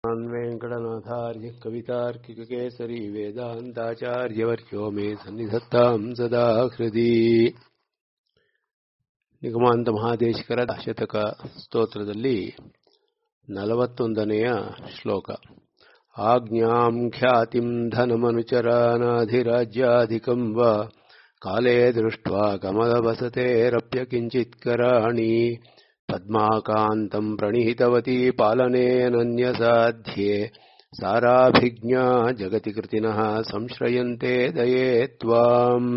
श्रीमान् वेङ्कटनाथार्य कवितार्किककेसरी वेदान्ताचार्यवर्यो मे सन्निधत्ताम् सदा हृदि ನಿಗಮಾಂತ ಮಹಾದೇಶಿಕರ ಶತಕ ಸ್ತೋತ್ರದಲ್ಲಿ ನಲವತ್ತೊಂದನೆಯ ಶ್ಲೋಕ ಆಜ್ಞಾಂ ಖ್ಯಾತಿಂ ಧನಮನುಚರಾನಾಧಿರಾಜ್ಯಾಧಿಕಂ ವ ಕಾಲೇ ದೃಷ್ಟ್ವಾ ಕಮಲವಸತೇರಪ್ಯಕಿಂಚಿತ್ಕರಾಣಿ ಪದ್ಮಾಕಾಂತಂ ಪ್ರಣೀತವತಿ ಪಾಲನೇನನ್ಯಸಾಧ್ಯೆ ಸಾರಾಭಿಜ್ಞಾ ಜಗತಿ ಕೃತಿನಃ ಸಂಶ್ರಯಂತೆ ದಯೇ ತ್ವಾಂ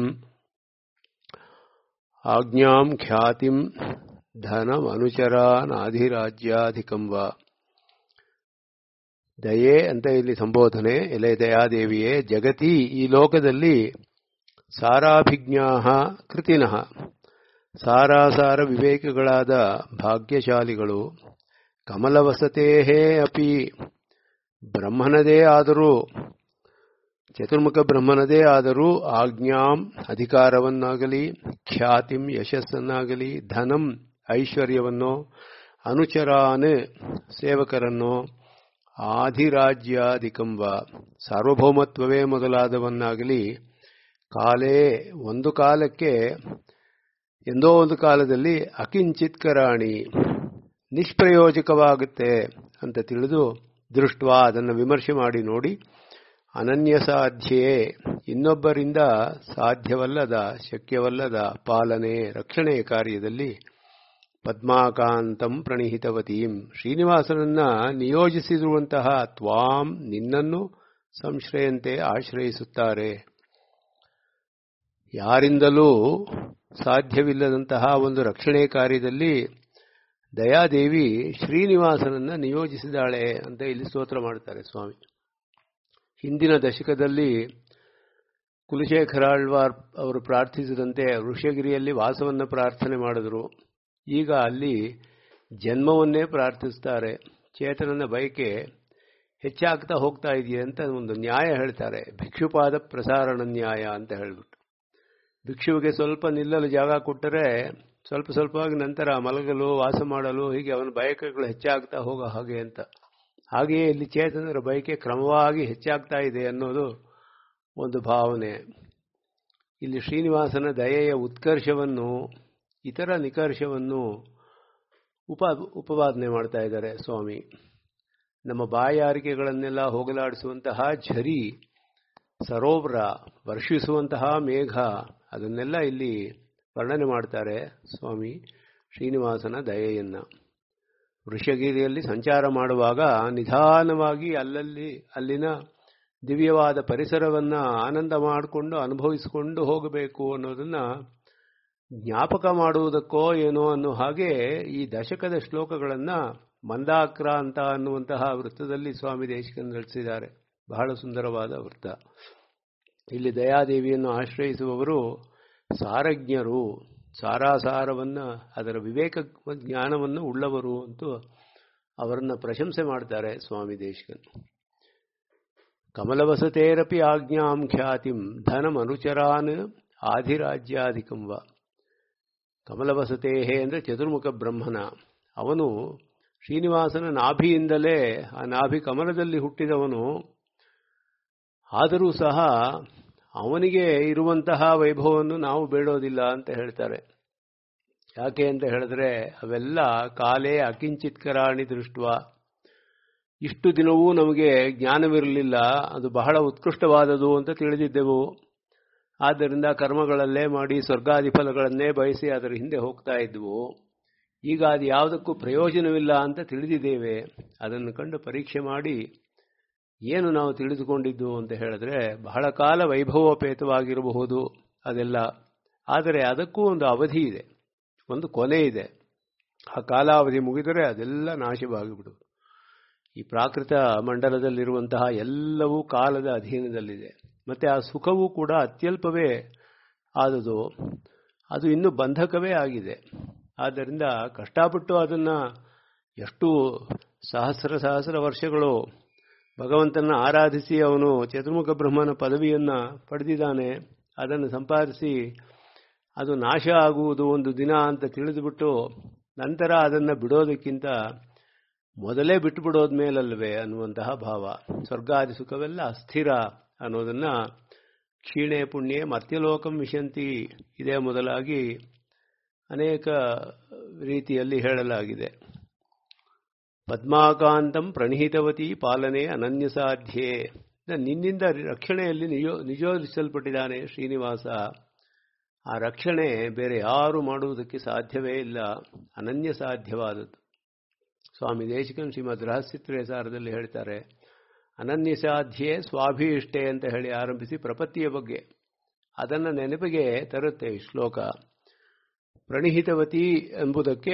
ಆಜ್ಞಾಂ ಖ್ಯಾತಿಂ ಧನಮನುಚರಾನಾಧಿರಾಜ್ಯಾಧಿಕಂ ವ ದಯೆ ಅಂತ ಇಲ್ಲಿ ಸಂಬೋಧನೆ ಎಲೆ ದಯಾದೇವಿಯೇ ಜಗತಿ ಈ ಲೋಕದಲ್ಲಿ ಸಾರಾಭಿಜ್ಞಾ ಕೃತಿನಃ ಸಾರಾಸಾರ ವಿವೇಕಗಳಾದ ಭಾಗ್ಯಶಾಲಿಗಳು ಕಮಲವಸತೇ ಅಪಿ ಬ್ರಹ್ಮನದೇ ಆದರೂ ಚತುರ್ಮುಖ ಬ್ರಹ್ಮನದೇ ಆದರೂ ಆಜ್ಞಾಂ ಅಧಿಕಾರವನ್ನಾಗಲಿ ಖ್ಯಾತಿಂ ಯಶಸ್ಸನ್ನಾಗಲಿ ಧನಂ ಐಶ್ವರ್ಯವನ್ನೋ ಅನುಚರಾನ್ ಸೇವಕರನ್ನೋ ಆಧಿರಾಜ್ಯಾಧಿಕಂಬ ಸಾರ್ವಭೌಮತ್ವವೇ ಮೊದಲಾದವನ್ನಾಗಲಿ ಕಾಲೇ ಒಂದು ಕಾಲಕ್ಕೆ ಎಂದೋ ಒಂದು ಕಾಲದಲ್ಲಿ ಅಕಿಂಚಿತ್ಕರಾಣಿ ನಿಷ್ಪ್ರಯೋಜಕವಾಗುತ್ತೆ ಅಂತ ತಿಳಿದು ದೃಷ್ಟ ಅದನ್ನು ವಿಮರ್ಶೆ ಮಾಡಿ ನೋಡಿ ಅನನ್ಯಸಾಧ್ಯೆ ಇನ್ನೊಬ್ಬರಿಂದ ಸಾಧ್ಯವಲ್ಲದ ಶಕ್ಯವಲ್ಲದ ಪಾಲನೆ ರಕ್ಷಣೆಯ ಕಾರ್ಯದಲ್ಲಿ ಪದ್ಮಾಕಾಂತಂ ಪ್ರಣೀಹಿತವತೀಂ ಶ್ರೀನಿವಾಸನನ್ನ ನಿಯೋಜಿಸಿರುವಂತಹ ತ್ವಾಂ ನಿನ್ನನ್ನು ಸಂಶ್ರಯಂತೆ ಆಶ್ರಯಿಸುತ್ತಾರೆ ಯಾರಿಂದಲೂ ಸಾಧ್ಯವಿಲ್ಲದಂತಹ ಒಂದು ರಕ್ಷಣೆ ಕಾರ್ಯದಲ್ಲಿ ದಯಾದೇವಿ ಶ್ರೀನಿವಾಸನನ್ನ ನಿಯೋಜಿಸಿದಾಳೆ ಅಂತ ಇಲ್ಲಿ ಸ್ತೋತ್ರ ಮಾಡ್ತಾರೆ ಸ್ವಾಮಿ ಹಿಂದಿನ ದಶಕದಲ್ಲಿ ಕುಲಶೇಖರಾಳ್ವಾರ್ ಅವರು ಪ್ರಾರ್ಥಿಸಿದಂತೆ ಋಷಗಿರಿಯಲ್ಲಿ ವಾಸವನ್ನು ಪ್ರಾರ್ಥನೆ ಮಾಡಿದರು ಈಗ ಅಲ್ಲಿ ಜನ್ಮವನ್ನೇ ಪ್ರಾರ್ಥಿಸ್ತಾರೆ ಚೇತನನ ಬಯಕೆ ಹೆಚ್ಚಾಗ್ತಾ ಹೋಗ್ತಾ ಇದೆಯೇ ಅಂತ ಒಂದು ನ್ಯಾಯ ಹೇಳ್ತಾರೆ ಭಿಕ್ಷುಪಾದ ಪ್ರಸಾರಣ ನ್ಯಾಯ ಅಂತ ಹೇಳ್ಬಿಟ್ಟು ಭಿಕ್ಷುವಿಗೆ ಸ್ವಲ್ಪ ನಿಲ್ಲಲು ಜಾಗ ಕೊಟ್ಟರೆ ಸ್ವಲ್ಪ ಸ್ವಲ್ಪವಾಗಿ ನಂತರ ಮಲಗಲು ವಾಸ ಮಾಡಲು ಹೀಗೆ ಅವನ ಬಯಕೆಗಳು ಹೆಚ್ಚಾಗ್ತಾ ಹೋಗೋ ಹಾಗೆ ಅಂತ ಹಾಗೆಯೇ ಇಲ್ಲಿ ಚೇತನರ ಬಯಕೆ ಕ್ರಮವಾಗಿ ಹೆಚ್ಚಾಗ್ತಾ ಇದೆ ಅನ್ನೋದು ಒಂದು ಭಾವನೆ ಇಲ್ಲಿ ಶ್ರೀನಿವಾಸನ ದಯೆಯ ಉತ್ಕರ್ಷವನ್ನು ಇತರ ನಿಕರ್ಷವನ್ನು ಉಪ ಉಪವಾದನೆ ಮಾಡ್ತಾ ಇದ್ದಾರೆ ಸ್ವಾಮಿ ನಮ್ಮ ಬಾಯಾರಿಕೆಗಳನ್ನೆಲ್ಲ ಹೋಗಲಾಡಿಸುವಂತಹ ಝರಿ ಸರೋವರ ವರ್ಷಿಸುವಂತಹ ಮೇಘ ಅದನ್ನೆಲ್ಲ ಇಲ್ಲಿ ವರ್ಣನೆ ಮಾಡ್ತಾರೆ ಸ್ವಾಮಿ ಶ್ರೀನಿವಾಸನ ದಯೆಯನ್ನ ವೃಷಗಿರಿಯಲ್ಲಿ ಸಂಚಾರ ಮಾಡುವಾಗ ನಿಧಾನವಾಗಿ ಅಲ್ಲಲ್ಲಿ ಅಲ್ಲಿನ ದಿವ್ಯವಾದ ಪರಿಸರವನ್ನ ಆನಂದ ಮಾಡಿಕೊಂಡು ಅನುಭವಿಸಿಕೊಂಡು ಹೋಗಬೇಕು ಅನ್ನೋದನ್ನ ಜ್ಞಾಪಕ ಮಾಡುವುದಕ್ಕೋ ಏನೋ ಅನ್ನೋ ಹಾಗೆ ಈ ದಶಕದ ಶ್ಲೋಕಗಳನ್ನ ಮಂದಾಕ್ರ ಅಂತ ಅನ್ನುವಂತಹ ವೃತ್ತದಲ್ಲಿ ಸ್ವಾಮಿ ದೇಶಿಕನ್ ನಡೆಸಿದ್ದಾರೆ ಬಹಳ ಸುಂದರವಾದ ವೃತ್ತ ಇಲ್ಲಿ ದಯಾದೇವಿಯನ್ನು ಆಶ್ರಯಿಸುವವರು ಸಾರಜ್ಞರು ಸಾರಾಸಾರವನ್ನ ಅದರ ವಿವೇಕ ಜ್ಞಾನವನ್ನು ಉಳ್ಳವರು ಅಂತೂ ಅವರನ್ನ ಪ್ರಶಂಸೆ ಮಾಡ್ತಾರೆ ಸ್ವಾಮಿ ದೇಶಕನ್ ಕಮಲವಸತೇರಪಿ ಆಜ್ಞಾಂ ಖ್ಯಾತಿಂ ಧನಮನುಚರಾನ್ ಆಧಿರಾಜ್ಯಾಧಿಕಂ ವ ಕಮಲವಸತೇಹೇ ಅಂದರೆ ಚತುರ್ಮುಖ ಬ್ರಹ್ಮನ ಅವನು ಶ್ರೀನಿವಾಸನ ನಾಭಿಯಿಂದಲೇ ಆ ನಾಭಿ ಕಮಲದಲ್ಲಿ ಹುಟ್ಟಿದವನು ಆದರೂ ಸಹ ಅವನಿಗೆ ಇರುವಂತಹ ವೈಭವವನ್ನು ನಾವು ಬೇಡೋದಿಲ್ಲ ಅಂತ ಹೇಳ್ತಾರೆ ಯಾಕೆ ಅಂತ ಹೇಳಿದ್ರೆ ಅವೆಲ್ಲ ಕಾಲೇ ಅಕಿಂಚಿತ್ಕರಾಣಿ ದೃಷ್ಟ ಇಷ್ಟು ದಿನವೂ ನಮಗೆ ಜ್ಞಾನವಿರಲಿಲ್ಲ ಅದು ಬಹಳ ಉತ್ಕೃಷ್ಟವಾದದು ಅಂತ ತಿಳಿದಿದ್ದೆವು ಆದ್ದರಿಂದ ಕರ್ಮಗಳಲ್ಲೇ ಮಾಡಿ ಸ್ವರ್ಗಾದಿ ಫಲಗಳನ್ನೇ ಬಯಸಿ ಅದರ ಹಿಂದೆ ಹೋಗ್ತಾ ಇದ್ವು ಈಗ ಅದು ಯಾವುದಕ್ಕೂ ಪ್ರಯೋಜನವಿಲ್ಲ ಅಂತ ತಿಳಿದಿದ್ದೇವೆ ಅದನ್ನು ಕಂಡು ಪರೀಕ್ಷೆ ಮಾಡಿ ಏನು ನಾವು ತಿಳಿದುಕೊಂಡಿದ್ದು ಅಂತ ಹೇಳಿದ್ರೆ ಬಹಳ ಕಾಲ ವೈಭವೋಪೇತವಾಗಿರಬಹುದು ಅದೆಲ್ಲ ಆದರೆ ಅದಕ್ಕೂ ಒಂದು ಅವಧಿ ಇದೆ ಒಂದು ಕೊನೆ ಇದೆ ಆ ಕಾಲಾವಧಿ ಮುಗಿದರೆ ಅದೆಲ್ಲ ನಾಶವಾಗಿಬಿಡುವುದು ಈ ಪ್ರಾಕೃತ ಮಂಡಲದಲ್ಲಿರುವಂತಹ ಎಲ್ಲವೂ ಕಾಲದ ಅಧೀನದಲ್ಲಿದೆ ಮತ್ತೆ ಆ ಸುಖವೂ ಕೂಡ ಅತ್ಯಲ್ಪವೇ ಆದುದು ಅದು ಇನ್ನು ಬಂಧಕವೇ ಆಗಿದೆ ಆದ್ದರಿಂದ ಕಷ್ಟಪಟ್ಟು ಅದನ್ನು ಎಷ್ಟು ಸಹಸ್ರ ಸಹಸ್ರ ವರ್ಷಗಳು ಭಗವಂತನ ಆರಾಧಿಸಿ ಅವನು ಚತುರ್ಮುಖ ಬ್ರಹ್ಮನ ಪದವಿಯನ್ನು ಪಡೆದಿದ್ದಾನೆ ಅದನ್ನು ಸಂಪಾದಿಸಿ ಅದು ನಾಶ ಆಗುವುದು ಒಂದು ದಿನ ಅಂತ ತಿಳಿದುಬಿಟ್ಟು ನಂತರ ಅದನ್ನು ಬಿಡೋದಕ್ಕಿಂತ ಮೊದಲೇ ಬಿಟ್ಟು ಬಿಡೋದ ಮೇಲಲ್ವೇ ಅನ್ನುವಂತಹ ಭಾವ ಸ್ವರ್ಗಾದಿ ಸುಖವೆಲ್ಲ ಅಸ್ಥಿರ ಅನ್ನೋದನ್ನ ಕ್ಷೀಣೆ ಪುಣ್ಯೆ ಮರ್ತ್ಯಲೋಕಂ ವಿಶಂತಿ ಇದೇ ಮೊದಲಾಗಿ ಅನೇಕ ರೀತಿಯಲ್ಲಿ ಹೇಳಲಾಗಿದೆ ಪದ್ಮಾಕಾಂತಂ ಪ್ರಣಹಿತವತಿ ಪಾಲನೆ ಅನನ್ಯಸಾಧ್ಯೆ ನಿನ್ನಿಂದ ರಕ್ಷಣೆಯಲ್ಲಿ ನಿಯೋ ನಿಯೋಜಿಸಲ್ಪಟ್ಟಿದ್ದಾನೆ ಶ್ರೀನಿವಾಸ ಆ ರಕ್ಷಣೆ ಬೇರೆ ಯಾರು ಮಾಡುವುದಕ್ಕೆ ಸಾಧ್ಯವೇ ಇಲ್ಲ ಅನನ್ಯ ಸಾಧ್ಯವಾದದ್ದು ಸ್ವಾಮಿ ದೇಶಿಕನ್ ಶ್ರೀಮದ್ ರಹಸ್ಯತ್ರಯ ಸಾರದಲ್ಲಿ ಹೇಳ್ತಾರೆ ಅನನ್ಯ ಸಾಧ್ಯೆ ಸ್ವಾಭೀಷ್ಟೆ ಅಂತ ಹೇಳಿ ಆರಂಭಿಸಿ ಪ್ರಪತ್ತಿಯ ಬಗ್ಗೆ ಅದನ್ನು ನೆನಪಿಗೆ ತರುತ್ತೆ ಈ ಶ್ಲೋಕ ಪ್ರಣಿಹಿತವತಿ ಎಂಬುದಕ್ಕೆ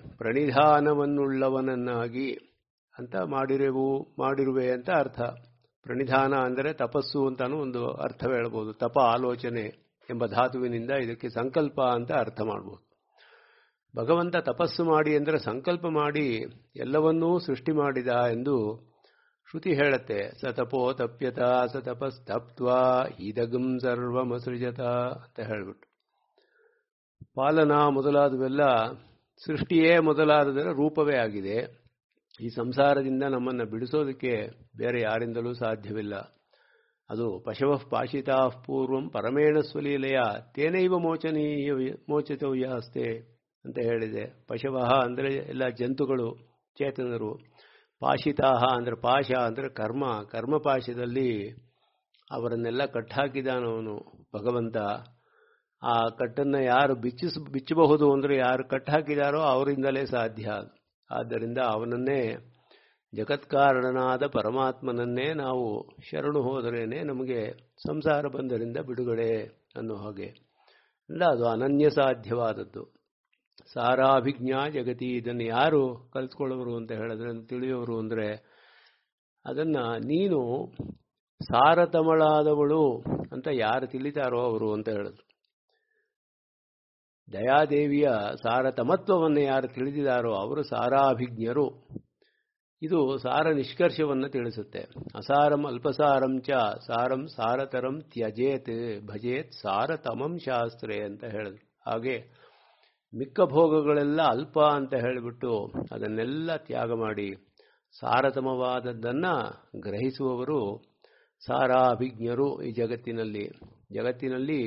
ಪ್ರಣಿಧಾನವನ್ನುಳ್ಳವನನ್ನಾಗಿ ಅಂತ ಮಾಡಿರುವು ಮಾಡಿರುವೆ ಅಂತ ಅರ್ಥ ಪ್ರಣಿಧಾನ ಅಂದರೆ ತಪಸ್ಸು ಅಂತಾನು ಒಂದು ಅರ್ಥ ಹೇಳ್ಬೋದು ತಪ ಆಲೋಚನೆ ಎಂಬ ಧಾತುವಿನಿಂದ ಇದಕ್ಕೆ ಸಂಕಲ್ಪ ಅಂತ ಅರ್ಥ ಮಾಡ್ಬೋದು ಭಗವಂತ ತಪಸ್ಸು ಮಾಡಿ ಅಂದರೆ ಸಂಕಲ್ಪ ಮಾಡಿ ಎಲ್ಲವನ್ನೂ ಸೃಷ್ಟಿ ಮಾಡಿದ ಎಂದು ಶ್ರುತಿ ಹೇಳುತ್ತೆ ಸತಪೋ ತಪ್ಯತ ಸತಪಸ್ತಪ್ತ್ವ ಇದಗಂ ಸರ್ವಮಸೃಜತ ಅಂತ ಹೇಳ್ಬಿಟ್ಟು ಪಾಲನ ಮೊದಲಾದವೆಲ್ಲ ಸೃಷ್ಟಿಯೇ ಮೊದಲಾದದರ ರೂಪವೇ ಆಗಿದೆ ಈ ಸಂಸಾರದಿಂದ ನಮ್ಮನ್ನು ಬಿಡಿಸೋದಕ್ಕೆ ಬೇರೆ ಯಾರಿಂದಲೂ ಸಾಧ್ಯವಿಲ್ಲ ಅದು ಪಶವ ಪಾಶಿತಾ ಪೂರ್ವಂ ಪರಮೇಣ ಸ್ವಲೀಲೆಯ ತೇನೈವ ಮೋಚನೀಯ ಮೋಚಿತವ್ಯ ಅಸ್ತೆ ಅಂತ ಹೇಳಿದೆ ಪಶವ ಅಂದರೆ ಎಲ್ಲ ಜಂತುಗಳು ಚೇತನರು ಪಾಶಿತಾಹ ಅಂದರೆ ಪಾಶ ಅಂದರೆ ಕರ್ಮ ಕರ್ಮಪಾಶದಲ್ಲಿ ಅವರನ್ನೆಲ್ಲ ಕಟ್ಟಾಕಿದಾನವನು ಭಗವಂತ ಆ ಕಟ್ಟನ್ನು ಯಾರು ಬಿಚ್ಚಿಸ್ ಬಿಚ್ಚಬಹುದು ಅಂದರೆ ಯಾರು ಕಟ್ಟಾಕಿದಾರೋ ಅವರಿಂದಲೇ ಸಾಧ್ಯ ಆದ್ದರಿಂದ ಅವನನ್ನೇ ಜಗತ್ಕಾರಣನಾದ ಪರಮಾತ್ಮನನ್ನೇ ನಾವು ಶರಣು ಹೋದರೇನೆ ನಮಗೆ ಸಂಸಾರ ಬಂಧದಿಂದ ಬಿಡುಗಡೆ ಅನ್ನೋ ಹಾಗೆ ಇಲ್ಲ ಅದು ಅನನ್ಯ ಸಾಧ್ಯವಾದದ್ದು ಸಾರಾಭಿಜ್ಞಾ ಜಗತಿ ಇದನ್ನು ಯಾರು ಕಲ್ತ್ಕೊಳ್ಳೋರು ಅಂತ ಹೇಳಿದ್ರೆ ತಿಳಿಯೋರು ಅಂದರೆ ಅದನ್ನ ನೀನು ಸಾರತಮಳಾದವಳು ಅಂತ ಯಾರು ತಿಳಿತಾರೋ ಅವರು ಅಂತ ಹೇಳಿದ್ರು ದಯಾದೇವಿಯ ಸಾರತಮತ್ವವನ್ನು ಯಾರು ತಿಳಿದಿದ್ದಾರೋ ಅವರು ಸಾರಾಭಿಜ್ಞರು ಇದು ಸಾರ ನಿಷ್ಕರ್ಷವನ್ನು ತಿಳಿಸುತ್ತೆ ಅಸಾರಂ ಅಲ್ಪಸಾರಂ ಚ ಸಾರಂ ಸಾರತರಂ ತ್ಯಜೇತ್ ಭಜೇತ್ ಸಾರತಮಂ ಶಾಸ್ತ್ರೇ ಅಂತ ಹೇಳಿದ್ರು ಹಾಗೆ ಮಿಕ್ಕ ಭೋಗಗಳೆಲ್ಲ ಅಲ್ಪ ಅಂತ ಹೇಳಿಬಿಟ್ಟು ಅದನ್ನೆಲ್ಲ ತ್ಯಾಗ ಮಾಡಿ ಸಾರತಮವಾದದ್ದನ್ನ ಗ್ರಹಿಸುವವರು ಸಾರಾಭಿಜ್ಞರು ಈ ಜಗತ್ತಿನಲ್ಲಿ ಜಗತ್ತಿನಲ್ಲಿ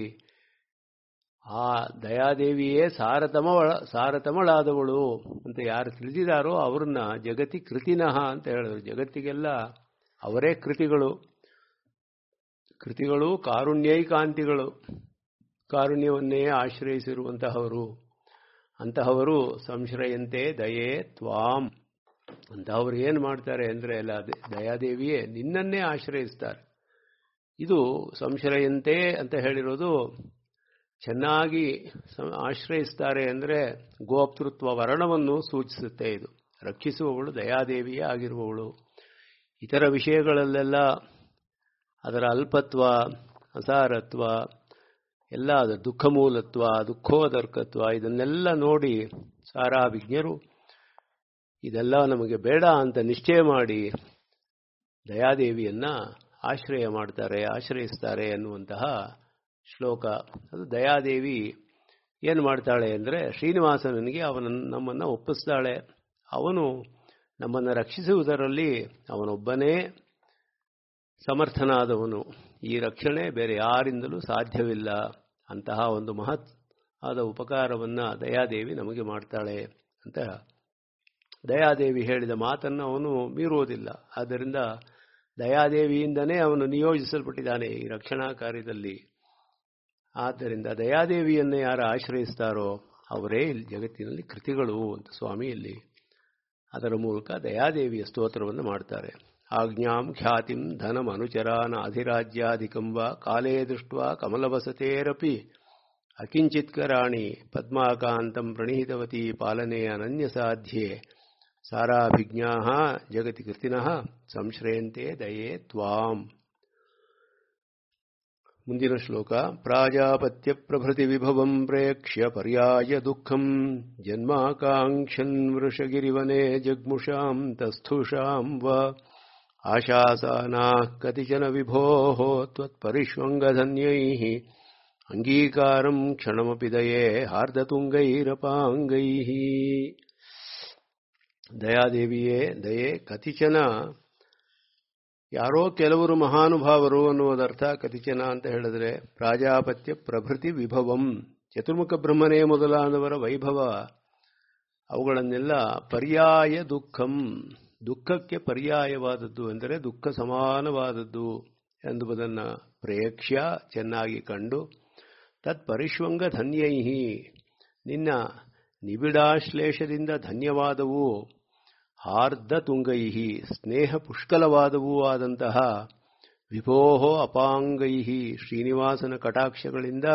ಆ ದಯಾದೇವಿಯೇ ಸಾರತಮ ಸಾರತಮಳಾದವಳು ಅಂತ ಯಾರು ತಿಳಿದಿದಾರೋ ಅವ್ರನ್ನ ಜಗತಿ ಕೃತಿನಃ ಅಂತ ಹೇಳಿದ್ರು ಜಗತ್ತಿಗೆಲ್ಲ ಅವರೇ ಕೃತಿಗಳು ಕೃತಿಗಳು ಕಾರುಣ್ಯೈಕಾಂತಿಗಳು ಕಾರುಣ್ಯವನ್ನೇ ಆಶ್ರಯಿಸಿರುವಂತಹವರು ಅಂತಹವರು ಸಂಶ್ರಯಂತೆ ದಯೆ ತ್ವಾಂ ಅಂತಹವರು ಏನು ಮಾಡ್ತಾರೆ ಅಂದರೆ ಎಲ್ಲ ದಯಾದೇವಿಯೇ ನಿನ್ನನ್ನೇ ಆಶ್ರಯಿಸ್ತಾರೆ ಇದು ಸಂಶ್ರಯಂತೆ ಅಂತ ಹೇಳಿರೋದು ಚೆನ್ನಾಗಿ ಆಶ್ರಯಿಸ್ತಾರೆ ಅಂದರೆ ಗೋಪ್ತೃತ್ವ ವರ್ಣವನ್ನು ಸೂಚಿಸುತ್ತೆ ಇದು ರಕ್ಷಿಸುವವಳು ದಯಾದೇವಿಯೇ ಆಗಿರುವವಳು ಇತರ ವಿಷಯಗಳಲ್ಲೆಲ್ಲ ಅದರ ಅಲ್ಪತ್ವ ಅಸಾರತ್ವ ಎಲ್ಲ ಅದರ ದುಃಖ ಮೂಲತ್ವ ದುಃಖೋದರ್ಕತ್ವ ಇದನ್ನೆಲ್ಲ ನೋಡಿ ಸಾರಾಭಿಜ್ಞರು ಇದೆಲ್ಲ ನಮಗೆ ಬೇಡ ಅಂತ ನಿಶ್ಚಯ ಮಾಡಿ ದಯಾದೇವಿಯನ್ನ ಆಶ್ರಯ ಮಾಡ್ತಾರೆ ಆಶ್ರಯಿಸ್ತಾರೆ ಎನ್ನುವಂತಹ ಶ್ಲೋಕ ಅದು ದಯಾದೇವಿ ಏನು ಮಾಡ್ತಾಳೆ ಅಂದರೆ ಶ್ರೀನಿವಾಸನಿಗೆ ಅವನನ್ನು ನಮ್ಮನ್ನು ಒಪ್ಪಿಸ್ತಾಳೆ ಅವನು ನಮ್ಮನ್ನು ರಕ್ಷಿಸುವುದರಲ್ಲಿ ಅವನೊಬ್ಬನೇ ಸಮರ್ಥನಾದವನು ಈ ರಕ್ಷಣೆ ಬೇರೆ ಯಾರಿಂದಲೂ ಸಾಧ್ಯವಿಲ್ಲ ಅಂತಹ ಒಂದು ಮಹತ್ ಆದ ಉಪಕಾರವನ್ನು ದಯಾದೇವಿ ನಮಗೆ ಮಾಡ್ತಾಳೆ ಅಂತ ದಯಾದೇವಿ ಹೇಳಿದ ಮಾತನ್ನು ಅವನು ಮೀರುವುದಿಲ್ಲ ಆದ್ದರಿಂದ ದಯಾದೇವಿಯಿಂದನೇ ಅವನು ನಿಯೋಜಿಸಲ್ಪಟ್ಟಿದ್ದಾನೆ ಈ ರಕ್ಷಣಾ ಕಾರ್ಯದಲ್ಲಿ ಆದ್ದರಿಂದ ದಯಾದೇವಿಯನ್ನೇ ಯಾರು ಆಶ್ರಯಿಸ್ತಾರೋ ಅವರೇ ಇಲ್ಲಿ ಜಗತ್ತಿನಲ್ಲಿ ಕೃತಿಗಳು ಅಂತ ಸ್ವಾಮಿ ಇಲ್ಲಿ ಅದರ ಮೂಲಕ ದಯಾದೇವಿಯ ಸ್ತೋತ್ರವನ್ನು ಮಾಡ್ತಾರೆ ಆಜ್ಞಾಂ ಖ್ಯಾತಿಂ ಧನಂ ಅನುಚರಾನ ಅಧಿರಾಜ್ಯಾಧಿಕಂ ವಾ ಕಾಲೇ ದೃಷ್ಟ ಕಮಲವಸತೇರಪಿ ಅಕಿಂಚಿತ್ಕರಾಣಿ ಪದ್ಮಾಕಾಂತಂ ಪ್ರಣೀತವತಿ ಪಾಲನೆ ಅನನ್ಯಸಾಧ್ಯೆ ಸಾರಾಭಿಜ್ಞಾ ಜಗತಿ ಕೃತಿನಃ ಸಂಶ್ರಯಂತೆ ದಯೆ ತ್ವಾಂ ಮುಂದಿನ ಶ್ಲೋಕ ಪ್ರಾಜಾಪತ್ಯ ಪ್ರಭೃತಿ ವಿಭವಂ ಪ್ರೇಕ್ಷ್ಯ ಪರ್ಯಾಯ ದುಃಖಂ ಜನ್ಮಾಕಾಂಕ್ಷನ್ ವೃಷಗಿರಿವನೆ ಜಗ್ಮುಷಾಂ ತಸ್ಥುಷಾಂ ವ ಆಶಾಸಾನಾಃ ಕತಿಚನ ವಿಭೋಃ ತ್ವತ್ಪರಿಷ್ವಂಗಧನ್ಯೈಃ ಅಂಗೀಕಾರಂ ಕ್ಷಣಮಪಿ ದಯೆ ಹಾರ್ದತುಂಗೈರಪಾಂಗೈಃ ದಯಾದೇವಿಯೇ ದಯೆ ಕತಿಚನ ಯಾರೋ ಕೆಲವರು ಮಹಾನುಭಾವರು ಅನ್ನುವುದರ್ಥ ಕತಿಚನ ಅಂತ ಹೇಳಿದ್ರೆ ಪ್ರಾಜಾಪತ್ಯ ಪ್ರಭೃತಿ ವಿಭವಂ ಚತುರ್ಮುಖ ಬ್ರಹ್ಮನೇ ಮೊದಲಾದವರ ವೈಭವ ಅವುಗಳನ್ನೆಲ್ಲ ಪರ್ಯಾಯ ದುಃಖಂ ದುಃಖಕ್ಕೆ ಪರ್ಯಾಯವಾದದ್ದು ಎಂದರೆ ದುಃಖ ಸಮಾನವಾದದ್ದು ಎಂಬುದನ್ನು ಪ್ರೇಕ್ಷ್ಯ ಚೆನ್ನಾಗಿ ಕಂಡು ತತ್ ಪರಿಶ್ವಂಗ ಧನ್ಯೈಹಿ ನಿನ್ನ ನಿಬಿಡಾಶ್ಲೇಷದಿಂದ ಧನ್ಯವಾದವು ಹಾರ್ದ ತುಂಗೈಹಿ ಸ್ನೇಹ ಪುಷ್ಕಲವಾದವೂ ಆದಂತಹ ವಿಭೋಹೋ ಅಪಾಂಗೈಹಿ ಶ್ರೀನಿವಾಸನ ಕಟಾಕ್ಷಗಳಿಂದ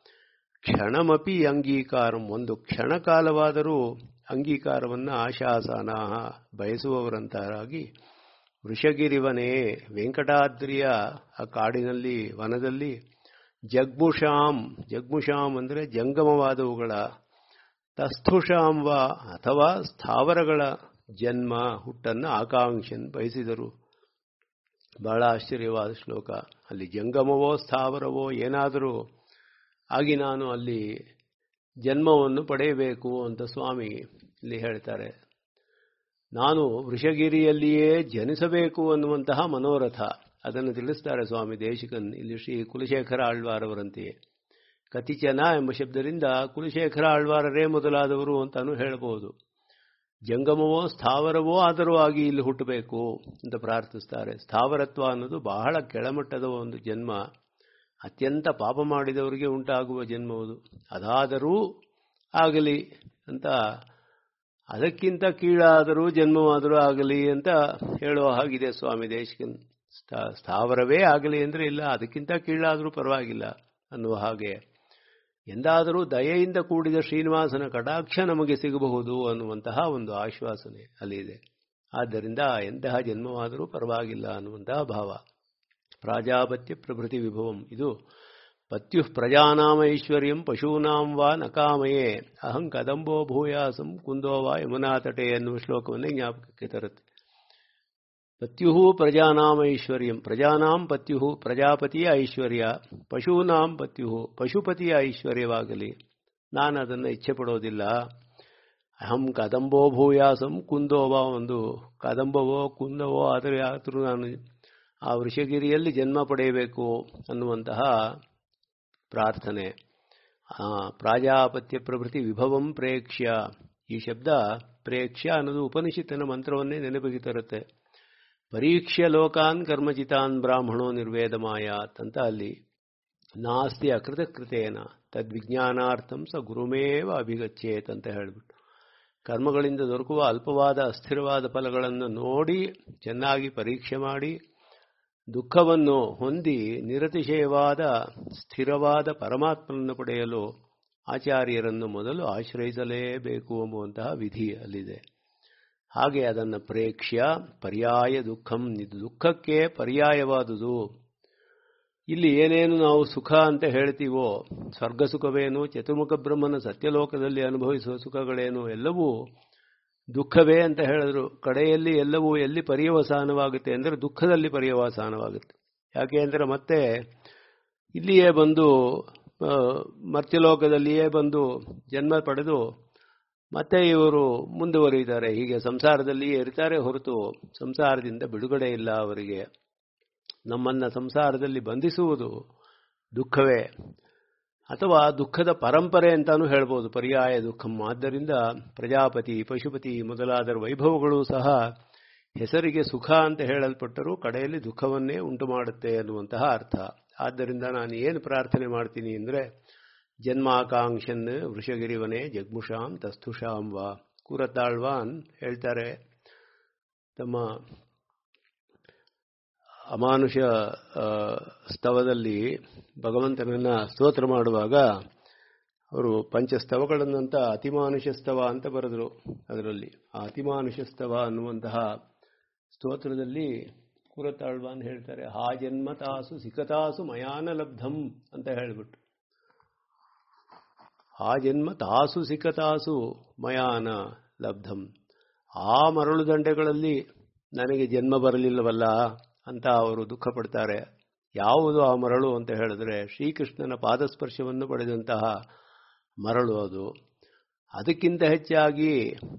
ಕ್ಷಣಮಪಿ ಅಂಗೀಕಾರಂ ಒಂದು ಕ್ಷಣಕಾಲವಾದರೂ ಅಂಗೀಕಾರವನ್ನು ಆಶಾಸನ ಬಯಸುವವರಂತರಾಗಿ ವೃಷಗಿರಿವನೇ ವೆಂಕಟಾದ್ರಿಯ ಆ ಕಾಡಿನಲ್ಲಿ ವನದಲ್ಲಿ ಜಗ್ಮುಷಾಂ ಜಗ್ಮುಷಾಂ ಅಂದರೆ ಜಂಗಮವಾದವುಗಳ ತಸ್ಥುಷಾಂ ವಾ ಅಥವಾ ಸ್ಥಾವರಗಳ ಜನ್ಮ ಹುಟ್ಟನ್ನು ಆಕಾಂಕ್ಷನ್ ಬಯಸಿದರು ಬಹಳ ಆಶ್ಚರ್ಯವಾದ ಶ್ಲೋಕ ಅಲ್ಲಿ ಜಂಗಮವೋ ಸ್ಥಾವರವೋ ಏನಾದರೂ ಆಗಿ ನಾನು ಅಲ್ಲಿ ಜನ್ಮವನ್ನು ಪಡೆಯಬೇಕು ಅಂತ ಸ್ವಾಮಿ ಇಲ್ಲಿ ಹೇಳ್ತಾರೆ ನಾನು ವೃಷಗಿರಿಯಲ್ಲಿಯೇ ಜನಿಸಬೇಕು ಅನ್ನುವಂತಹ ಮನೋರಥ ಅದನ್ನು ತಿಳಿಸ್ತಾರೆ ಸ್ವಾಮಿ ದೇಶಿಕನ್ ಇಲ್ಲಿ ಶ್ರೀ ಕುಲಶೇಖರ ಆಳ್ವಾರವರಂತೆಯೇ ಕತಿಚನ ಎಂಬ ಶಬ್ದದಿಂದ ಕುಲಶೇಖರ ಆಳ್ವಾರರೇ ಮೊದಲಾದವರು ಅಂತಾನು ಹೇಳಬಹುದು ಜಂಗಮವೋ ಸ್ಥಾವರವೋ ಆದರೂ ಆಗಿ ಇಲ್ಲಿ ಹುಟ್ಟಬೇಕು ಅಂತ ಪ್ರಾರ್ಥಿಸ್ತಾರೆ ಸ್ಥಾವರತ್ವ ಅನ್ನೋದು ಬಹಳ ಕೆಳಮಟ್ಟದ ಒಂದು ಜನ್ಮ ಅತ್ಯಂತ ಪಾಪ ಮಾಡಿದವರಿಗೆ ಉಂಟಾಗುವ ಜನ್ಮವುದು ಅದಾದರೂ ಆಗಲಿ ಅಂತ ಅದಕ್ಕಿಂತ ಕೀಳಾದರೂ ಜನ್ಮವಾದರೂ ಆಗಲಿ ಅಂತ ಹೇಳುವ ಹಾಗಿದೆ ಸ್ವಾಮಿ ದೇಶಕನ್ ಸ್ಥಾವರವೇ ಆಗಲಿ ಅಂದರೆ ಇಲ್ಲ ಅದಕ್ಕಿಂತ ಕೀಳಾದರೂ ಪರವಾಗಿಲ್ಲ ಅನ್ನುವ ಹಾಗೆ ಎಂದಾದರೂ ದಯೆಯಿಂದ ಕೂಡಿದ ಶ್ರೀನಿವಾಸನ ಕಟಾಕ್ಷ ನಮಗೆ ಸಿಗಬಹುದು ಅನ್ನುವಂತಹ ಒಂದು ಆಶ್ವಾಸನೆ ಅಲ್ಲಿದೆ ಆದ್ದರಿಂದ ಎಂತಹ ಜನ್ಮವಾದರೂ ಪರವಾಗಿಲ್ಲ ಅನ್ನುವಂತಹ ಭಾವ ಪ್ರಾಜಾಪತ್ಯ ಪ್ರಭೃತಿ ವಿಭವಂ ಇದು ಪತ್ಯು ಪ್ರಜಾನಾಮೈಶ್ವರ್ಯಂ ಪಶೂನಾಂ ವಾ ನಕಾಮಯೇ ಅಹಂ ಕದಂಬೋ ಭೂಯಾಸಂ ಕುಂದೋ ವಾ ಯಮುನಾತಟೆ ಎನ್ನುವ ಶ್ಲೋಕವನ್ನೇ ಜ್ಞಾಪಕಕ್ಕೆ ತರುತ್ತೆ ಪತ್ಯು ಪ್ರಜಾನಾಮೈಶ್ವರ್ಯಂ ಪ್ರಜಾನಾಂ ಪತ್ಯು ಪ್ರಜಾಪತಿಯ ಐಶ್ವರ್ಯ ಪಶೂನಾಂ ಪತ್ಯು ಪಶುಪತಿಯ ಐಶ್ವರ್ಯವಾಗಲಿ ನಾನು ಅದನ್ನು ಇಚ್ಛೆ ಪಡೋದಿಲ್ಲ ಅಹಂ ಕದಂಬೋ ಭೂಯಾಸಂ ಕುಂದೋವ ಒಂದು ಕದಂಬವೋ ಕುಂದವೋ ಆದರೆ ಆದರೂ ನಾನು ಆ ವೃಷಗಿರಿಯಲ್ಲಿ ಜನ್ಮ ಪಡೆಯಬೇಕು ಅನ್ನುವಂತಹ ಪ್ರಾರ್ಥನೆ ಪ್ರಾಜಾಪತ್ಯ ಪ್ರಭೃತಿ ವಿಭವಂ ಪ್ರೇಕ್ಷ್ಯ ಈ ಶಬ್ದ ಪ್ರೇಕ್ಷ್ಯ ಅನ್ನೋದು ಉಪನಿಷತ್ತಿನ ಮಂತ್ರವನ್ನೇ ನೆನಪಿಗೆ ತರುತ್ತೆ ಪರೀಕ್ಷ್ಯ ಲೋಕಾನ್ ಕರ್ಮಚಿತಾನ್ ಬ್ರಾಹ್ಮಣೋ ನಿರ್ವೇದಮಾಯಾತ್ ಅಂತ ಅಲ್ಲಿ ನಾಸ್ತಿ ಅಕೃತಕೃತೇನ ತದ್ವಿಜ್ಞಾನಾರ್ಥಂ ಸ ಗುರುಮೇವ ಅಭಿಗಚ್ಚೇತ್ ಅಂತ ಹೇಳಿಬಿಟ್ಟು ಕರ್ಮಗಳಿಂದ ದೊರಕುವ ಅಲ್ಪವಾದ ಅಸ್ಥಿರವಾದ ಫಲಗಳನ್ನು ನೋಡಿ ಚೆನ್ನಾಗಿ ಪರೀಕ್ಷೆ ಮಾಡಿ ದುಃಖವನ್ನು ಹೊಂದಿ ನಿರತಿಶಯವಾದ ಸ್ಥಿರವಾದ ಪರಮಾತ್ಮನನ್ನು ಪಡೆಯಲು ಆಚಾರ್ಯರನ್ನು ಮೊದಲು ಆಶ್ರಯಿಸಲೇಬೇಕು ಎಂಬುವಂತಹ ವಿಧಿ ಅಲ್ಲಿದೆ ಹಾಗೆ ಅದನ್ನು ಪ್ರೇಕ್ಷ್ಯ ಪರ್ಯಾಯ ದುಃಖಂ ಇದು ದುಃಖಕ್ಕೆ ಪರ್ಯಾಯವಾದುದು ಇಲ್ಲಿ ಏನೇನು ನಾವು ಸುಖ ಅಂತ ಹೇಳ್ತೀವೋ ಸ್ವರ್ಗ ಸುಖವೇನು ಚತುರ್ಮುಖ ಬ್ರಹ್ಮನ ಸತ್ಯಲೋಕದಲ್ಲಿ ಅನುಭವಿಸುವ ಸುಖಗಳೇನು ಎಲ್ಲವೂ ದುಃಖವೇ ಅಂತ ಹೇಳಿದ್ರು ಕಡೆಯಲ್ಲಿ ಎಲ್ಲವೂ ಎಲ್ಲಿ ಪರ್ಯವಸಾನವಾಗುತ್ತೆ ಅಂದರೆ ದುಃಖದಲ್ಲಿ ಪರ್ಯವಸಾನವಾಗುತ್ತೆ ಯಾಕೆ ಅಂದರೆ ಮತ್ತೆ ಇಲ್ಲಿಯೇ ಬಂದು ಮರ್ತ್ಯಲೋಕದಲ್ಲಿಯೇ ಬಂದು ಜನ್ಮ ಪಡೆದು ಮತ್ತೆ ಇವರು ಮುಂದುವರಿಯುತ್ತಾರೆ ಹೀಗೆ ಸಂಸಾರದಲ್ಲಿಯೇ ಇರ್ತಾರೆ ಹೊರತು ಸಂಸಾರದಿಂದ ಬಿಡುಗಡೆ ಇಲ್ಲ ಅವರಿಗೆ ನಮ್ಮನ್ನ ಸಂಸಾರದಲ್ಲಿ ಬಂಧಿಸುವುದು ದುಃಖವೇ ಅಥವಾ ದುಃಖದ ಪರಂಪರೆ ಅಂತಾನೂ ಹೇಳ್ಬೋದು ಪರ್ಯಾಯ ದುಃಖಂ ಆದ್ದರಿಂದ ಪ್ರಜಾಪತಿ ಪಶುಪತಿ ಮೊದಲಾದ ವೈಭವಗಳು ಸಹ ಹೆಸರಿಗೆ ಸುಖ ಅಂತ ಹೇಳಲ್ಪಟ್ಟರೂ ಕಡೆಯಲ್ಲಿ ದುಃಖವನ್ನೇ ಉಂಟು ಮಾಡುತ್ತೆ ಅನ್ನುವಂತಹ ಅರ್ಥ ಆದ್ದರಿಂದ ನಾನು ಏನು ಪ್ರಾರ್ಥನೆ ಮಾಡ್ತೀನಿ ಅಂದರೆ ಜನ್ಮಾಕಾಂಕ್ಷನ್ ವೃಷಗಿರಿವನೇ ಜಗ್ಮುಷಾಂ ತಸ್ಥುಷಾಂ ವಾ ಕೂರತಾಳ್ವಾನ್ ಹೇಳ್ತಾರೆ ತಮ್ಮ ಅಮಾನುಷ ಸ್ತವದಲ್ಲಿ ಭಗವಂತನನ್ನ ಸ್ತೋತ್ರ ಮಾಡುವಾಗ ಅವರು ಪಂಚಸ್ತವಗಳನ್ನಂತ ಅತಿಮಾನುಷ ಸ್ತವ ಅಂತ ಬರೆದರು ಅದರಲ್ಲಿ ಆ ಅತಿಮಾನುಷ ಸ್ತವ ಅನ್ನುವಂತಹ ಸ್ತೋತ್ರದಲ್ಲಿ ಕುರತಾಳ್ವಾನ್ ಹೇಳ್ತಾರೆ ಹಾ ಜನ್ಮ ತಾಸು ಸಿಕತಾಸು ಮಯಾನ ಲಬ್ಧಂ ಅಂತ ಹೇಳಿಬಿಟ್ಟು ಆ ಜನ್ಮ ತಾಸು ಸಿಕತಾಸು ಮಯಾನ ಲಬ್ಧಂ ಆ ಮರಳು ದಂಡೆಗಳಲ್ಲಿ ನನಗೆ ಜನ್ಮ ಬರಲಿಲ್ಲವಲ್ಲ ಅಂತ ಅವರು ದುಃಖ ಪಡ್ತಾರೆ ಯಾವುದು ಆ ಮರಳು ಅಂತ ಹೇಳಿದ್ರೆ ಶ್ರೀಕೃಷ್ಣನ ಪಾದಸ್ಪರ್ಶವನ್ನು ಪಡೆದಂತಹ ಮರಳು ಅದು ಅದಕ್ಕಿಂತ ಹೆಚ್ಚಾಗಿ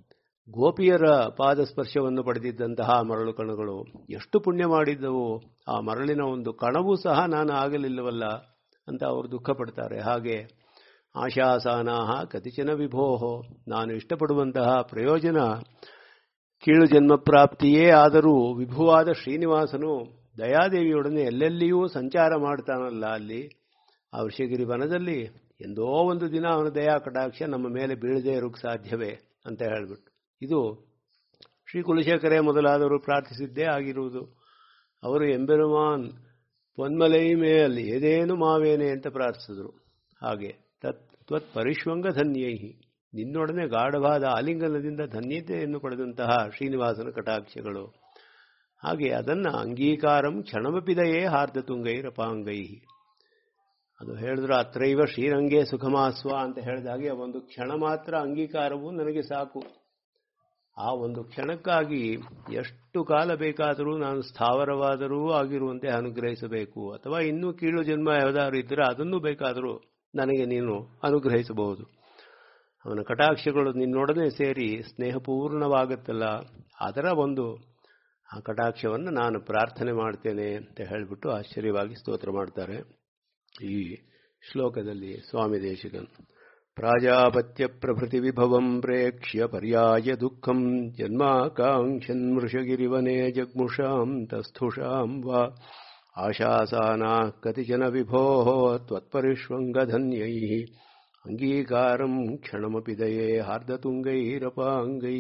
ಗೋಪಿಯರ ಪಾದಸ್ಪರ್ಶವನ್ನು ಪಡೆದಿದ್ದಂತಹ ಮರಳು ಕಣಗಳು ಎಷ್ಟು ಪುಣ್ಯ ಮಾಡಿದ್ದವು ಆ ಮರಳಿನ ಒಂದು ಕಣವೂ ಸಹ ನಾನು ಆಗಲಿಲ್ಲವಲ್ಲ ಅಂತ ಅವರು ದುಃಖ ಪಡ್ತಾರೆ ಹಾಗೆ ಆಶಾಸಾನಾಹ ಕತಿಚನ ವಿಭೋಹೋ ನಾನು ಇಷ್ಟಪಡುವಂತಹ ಪ್ರಯೋಜನ ಕೀಳು ಜನ್ಮ ಪ್ರಾಪ್ತಿಯೇ ಆದರೂ ವಿಭುವಾದ ಶ್ರೀನಿವಾಸನು ದಯಾದೇವಿಯೊಡನೆ ಎಲ್ಲೆಲ್ಲಿಯೂ ಸಂಚಾರ ಮಾಡ್ತಾನಲ್ಲ ಅಲ್ಲಿ ಆ ವೃಷಗಿರಿ ವನದಲ್ಲಿ ಎಂದೋ ಒಂದು ದಿನ ಅವನ ದಯಾ ಕಟಾಕ್ಷ ನಮ್ಮ ಮೇಲೆ ಬೀಳದೇ ಇರೋಕ್ಕೆ ಸಾಧ್ಯವೇ ಅಂತ ಹೇಳಿಬಿಟ್ಟು ಇದು ಶ್ರೀ ಕುಲಶೇಖರೇ ಮೊದಲಾದವರು ಪ್ರಾರ್ಥಿಸಿದ್ದೇ ಆಗಿರುವುದು ಅವರು ಎಂಬೆರುಮಾನ್ ಪೊನ್ಮಲೈ ಮೇಲ್ ಏದೇನು ಮಾವೇನೆ ಅಂತ ಪ್ರಾರ್ಥಿಸಿದ್ರು ಹಾಗೆ ತತ್ ತ್ವತ್ ಪರಿಶ್ವಂಗ ಧನ್ಯೈಹಿ ನಿನ್ನೊಡನೆ ಗಾಢವಾದ ಆಲಿಂಗನದಿಂದ ಧನ್ಯತೆಯನ್ನು ಪಡೆದಂತಹ ಶ್ರೀನಿವಾಸನ ಕಟಾಕ್ಷಗಳು ಹಾಗೆ ಅದನ್ನು ಅಂಗೀಕಾರಂ ಕ್ಷಣಮಪಿದಯೇ ಹಾರ್ದತುಂಗೈರಪಾಂಗೈ ಅದು ಹೇಳಿದ್ರು ಅತ್ರೈವ ಶ್ರೀರಂಗೇ ಸುಖಮಾಸ್ವ ಅಂತ ಹೇಳಿದಾಗೆ ಒಂದು ಕ್ಷಣ ಮಾತ್ರ ಅಂಗೀಕಾರವು ನನಗೆ ಸಾಕು ಆ ಒಂದು ಕ್ಷಣಕ್ಕಾಗಿ ಎಷ್ಟು ಕಾಲ ಬೇಕಾದರೂ ನಾನು ಸ್ಥಾವರವಾದರೂ ಆಗಿರುವಂತೆ ಅನುಗ್ರಹಿಸಬೇಕು ಅಥವಾ ಇನ್ನೂ ಕೀಳು ಜನ್ಮ ಯಾವುದಾದ್ರು ಇದ್ದರೆ ಅದನ್ನು ಬೇಕಾದರೂ ನನಗೆ ನೀನು ಅನುಗ್ರಹಿಸಬಹುದು ಅವನ ಕಟಾಕ್ಷಗಳು ನಿನ್ನೊಡನೆ ಸೇರಿ ಸ್ನೇಹಪೂರ್ಣವಾಗುತ್ತಲ್ಲ ಅದರ ಒಂದು ಆ ಕಟಾಕ್ಷವನ್ನು ನಾನು ಪ್ರಾರ್ಥನೆ ಮಾಡ್ತೇನೆ ಅಂತ ಹೇಳಿಬಿಟ್ಟು ಆಶ್ಚರ್ಯವಾಗಿ ಸ್ತೋತ್ರ ಮಾಡ್ತಾರೆ ಈ ಶ್ಲೋಕದಲ್ಲಿ ಸ್ವಾಮಿ ದೇಶಿಕನ್ ಪ್ರಾಜಾಪತ್ಯ ಪ್ರಭೃತಿ ವಿಭವಂ ಪ್ರೇಕ್ಷ್ಯ ಪರ್ಯಾಯ ದುಃಖಂ ಜನ್ಮಾಕಾಂಕ್ಷನ್ ಮೃಷಗಿರಿವನೆ ಜಗ್ಮುಷಾಂ ತಸ್ಥುಷಾಂ ವಾ ಆಶಾಸಾನಾ ಕತಿಚನ ವಿಭೋ ತ್ವತ್ಪರಿಷ್ವಂಗಧನ್ಯೈ ಅಂಗೀಕಾರಂ ಕ್ಷಣಮಪಿ ದಯೇ ಹಾರ್ದತುಂಗೈರಪಾಂಗೈ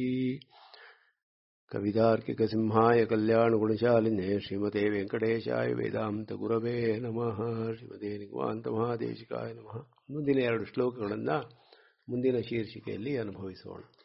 ಕವಿತಾರ್ಕಿಕಸಿಂಹಾಯ ಕಲ್ಯಾಣಗುಣಶಾಲಿನೇ ಶ್ರೀಮತೆ ವೆಂಕಟೇಶಾಯ ವೇದಾಂತ ಗುರವೇ ನಮಃ ಶ್ರೀಮತೆ ನಿಗಮಾಂತ ಮಹಾದೇಶಿಕಾಯ ನಮಃ ಮುಂದಿನ ಎರಡು ಶ್ಲೋಕಗಳನ್ನು ಮುಂದಿನ ಶೀರ್ಷಿಕೆಯಲ್ಲಿ ಅನುಭವಿಸೋಣ